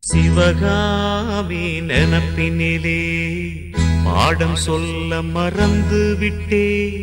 சிவகாமி நினப்பினிலே பாடம் சொல்ல மறந்து விட்டே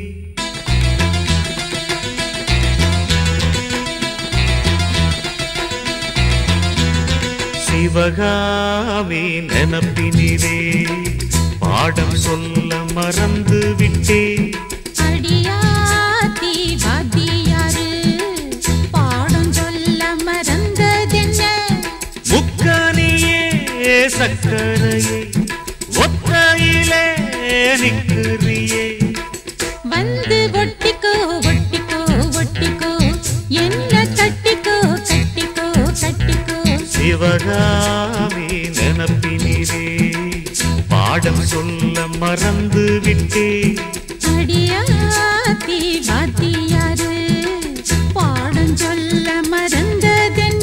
சிவகாமி நினப்பினிலே பாடம் சொல்ல மறந்து விட்டே அடியாத்தி வாத்தியாரு பாடம் சொல்ல மறந்ததென்ன முக்கனியே சக்கரையே ஒத்தையிலே நிற்கிறியே வந்து ஒட்டிக்கோ ஒட்டிக்கோ ஒட்டிக்கோ என்ன கட்டிக்கோ கட்டிக்கோ கட்டிக்கோ சிவகாமி நினப்பினிலே பாடம் சொல்ல மறந்து விட்டே அடியாத்தி வாத்தியாரு பாடம் சொல்ல மறந்ததென்ன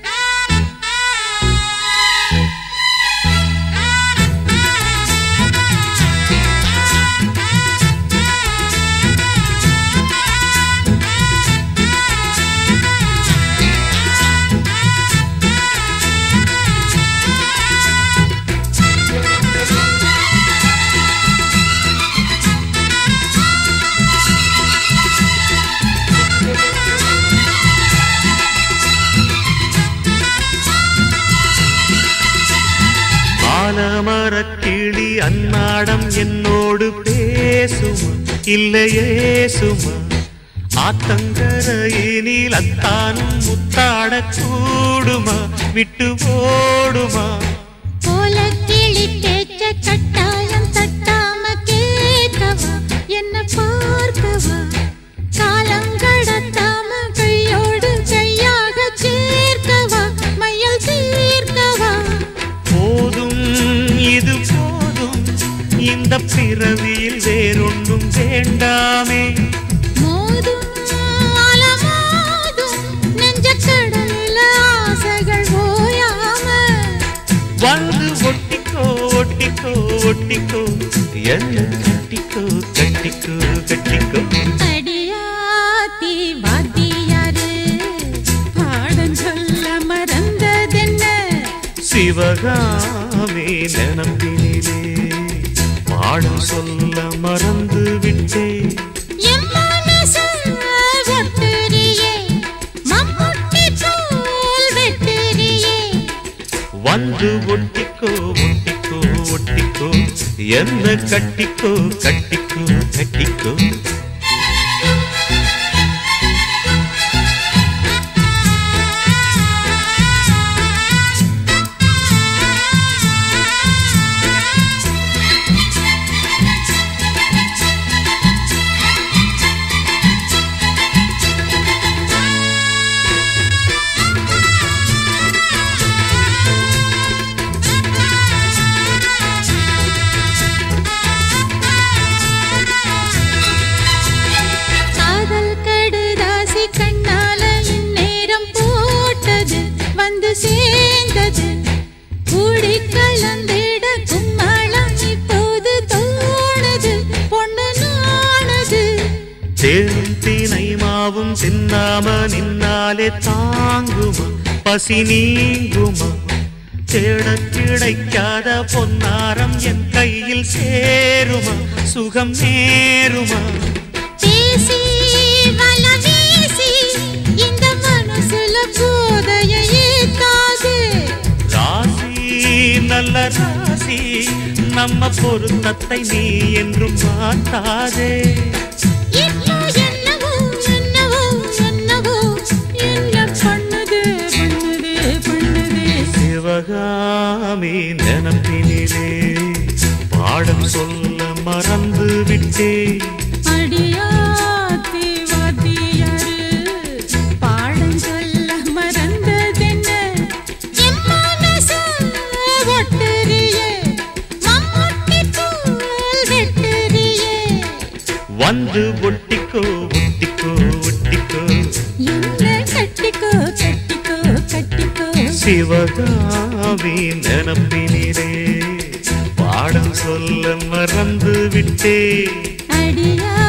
ஆலமரக்கிளி அன்னாடம் என்னோடு பேசுமா இல்லையே சுமா ஆத்தங்கரையினில் அத்தானும் முத்தாட கூடுமா விட்டு ஓடுமா போல கிளி பேச்ச கட்டாயம் தட்டாம கேட்கவா என்ன பார்க்கவா காலம் கடத்தாம கையோடு கையாக சேர்க்கவா மையல் தீர்க்கவா போதும் இது போதும் இந்த பிறவியில் வேறொன்றும் வேண்டாமே மோதும் அலமோதும் நெஞ்ச கடலில் ஆசைகள் ஓயாம வந்து ஒட்டிக்கோ ஒட்டிக்கோ ஒட்டிக்கோ என்ன கட்டிக்கோ கட்டிக்கோ கட்டிக்கோ அடியாத்தி வாத்தியாரு பாடம் சொல்ல மறந்ததென்ன சிவகாமி நினப்பினிலே பாடம் சொல்ல மறந்து விட்டே என் மனசு ஒட்டுறியே, மம்முட்டி போல் வெட்டுறியே. வந்து ஒட்டிக்கோ ஒட்டிக்கோ ஒட்டிக்கோ என்ன கட்டிக்கோ கட்டிக்கோ கட்டிக்கோ காதல் கடுதாசி கண்ணால இந்நேரம் போட்டது வந்து சேர்ந்தது கூடி கலந்திட கும்மளம் இப்போது தோணுது பொண்ணு நாணுது தேனும் தீனை மாவும் தின்னாம நின்னாலே தாங்குமா பசி நீங்குமா தேடக் கிடைக்காத பொன்னாரம் என் கையில் சேருமா சுகம் நேருமா பேசி வல வீசி இந்த மனசுல போதையை ஏத்தாது ராசி நல்ல ராசி நம்ம பொருத்தத்தை நீ என்றும் மாட்டாதே இப்போ என்னவோ என்னவோ என்னவோ என்ன பண்ணுது பண்ணுது பண்ணுது சிவகாமி நினப்பினிலே பாடம் சொல்ல மறந்து விட்டே அடியாத்தி வாத்தியாரு பாடம் சொல்ல மறந்ததென்ன என் மனசு ஒட்டுறியே மம்முட்டி போல் வெட்டுறியே வந்து ஒட்டிக்கோ ஒட்டிக்கோ ஒட்டிக்கோ என்ன கட்டிக்கோ கட்டிக்கோ கட்டிக்கோ சிவகாமி நினப்பினிலே பாடம் சொல்ல மறந்து விட்டே அடியா